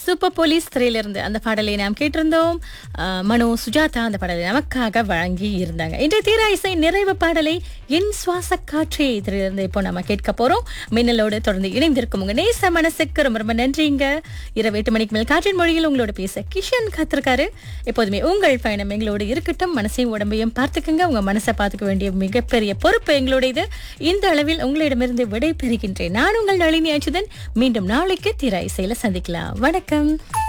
super police திரையிலிருந்து அந்த பாடலை நாம் கேட்டிருந்தோம் அஹ், மனோ சுஜாதா அந்த பாடலை நமக்காக வழங்கி இருந்தாங்க இன்றைய தீரா இசை நிறைவு பாடலை என் சுவாச காற்றே திரையிலிருந்து இப்போ நம்ம கேட்க போறோம் மின்னலோடு தொடர்ந்து இணைந்திருக்கும் உங்க நேச மனசுக்கு ரொம்ப ரொம்ப நன்றிங்க இரவு எட்டு மணிக்கு மேல் காற்றின் மொழியில் உங்களோட பேச கிஷன் காத்திருக்காரு எப்போதுமே உங்கள் பயணம் எங்களோடு இருக்கட்டும் மனசையும் உடம்பையும் பார்த்துக்குங்க உங்க மனசை பார்த்துக்க வேண்டிய மிகப்பெரிய பொறுப்பு எங்களுடையது இந்த அளவில் உங்களிடமிருந்து விடை பெறுகின்றேன் நான் உங்கள் நளினி அச்சுதன் மீண்டும் நாளைக்கு திரை இசையில சந்திக்கலாம் வணக்கம்